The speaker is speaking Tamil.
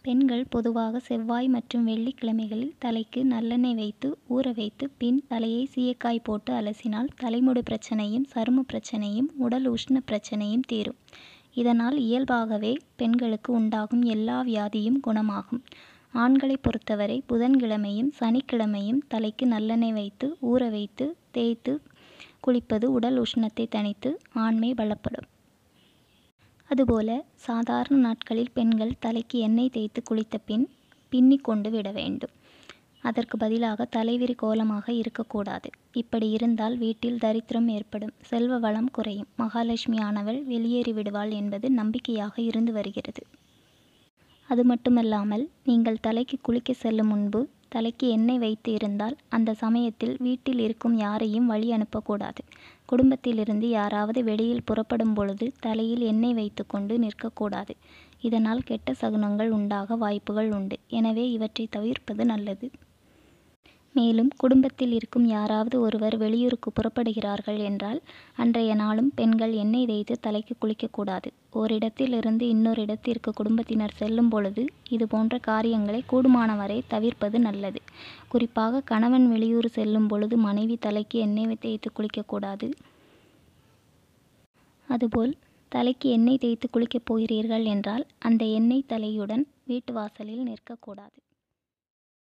பெண்கள் பொதுவாக செவ்வாய் மற்றும் வெள்ளிக்கிழமைகளில் தலைக்கு நல்லெண்ணெய் வைத்து ஊற வைத்து பின் தலையை சீயக்காய் போட்டு அலசினால் தலைமுடி பிரச்சனையும் சரும பிரச்சனையும் உடல் உஷ்ண பிரச்சனையும் தீரும் இதனால் இயல்பாகவே பெண்களுக்கு உண்டாகும் எல்லா வியாதியும் குணமாகும் ஆண்களை பொறுத்தவரை புதன்கிழமையும் சனிக்கிழமையும் தலைக்கு நல்லெண்ணெய் வைத்து ஊற வைத்து தேய்த்து குளிப்பது உடல் உஷ்ணத்தை தணித்து ஆண்மை பலப்படும் அதுபோல சாதாரண நாட்களில் பெண்கள் தலைக்கு எண்ணெய் தேய்த்து குளித்த பின் பின்னி கொண்டு விட வேண்டும் அதற்கு பதிலாக தலைவிரி கோலமாக இருக்கக்கூடாது இப்படி இருந்தால் வீட்டில் தரித்திரம் ஏற்படும் செல்வ வளம் குறையும் மகாலட்சுமி ஆனவள் வெளியேறி விடுவாள் என்பது நம்பிக்கையாக இருந்து வருகிறது அது மட்டுமல்லாமல் நீங்கள் தலைக்கு குளிக்க செல்லும் முன்பு தலைக்கு எண்ணெய் வைத்து இருந்தால் அந்த சமயத்தில் வீட்டில் இருக்கும் யாரையும் வழி அனுப்பக்கூடாது குடும்பத்திலிருந்து யாராவது வெளியில் புறப்படும் பொழுது தலையில் எண்ணெய் வைத்துக்கொண்டு நிற்கக்கூடாது இதனால் கெட்ட சகுனங்கள் உண்டாக வாய்ப்புகள் உண்டு எனவே இவற்றை தவிர்ப்பது நல்லது மேலும் குடும்பத்தில் இருக்கும் யாராவது ஒருவர் வெளியூருக்கு புறப்படுகிறார்கள் என்றால் அன்றைய நாளும் பெண்கள் எண்ணெய் தேய்த்து தலைக்கு குளிக்கக்கூடாது ஓரிடத்திலிருந்து இன்னொரு இடத்திற்கு குடும்பத்தினர் செல்லும் பொழுது இது போன்ற காரியங்களை கூடுமானவரை தவிர்ப்பது நல்லது குறிப்பாக கணவன் வெளியூர் செல்லும் பொழுது மனைவி தலைக்கு எண்ணெய் தேய்த்து குளிக்கக்கூடாது அதுபோல் தலைக்கு எண்ணெய் தேய்த்து குளிக்கப் போகிறீர்கள் என்றால் அந்த எண்ணெய் தலையுடன் வீட்டு வாசலில் நிற்கக்கூடாது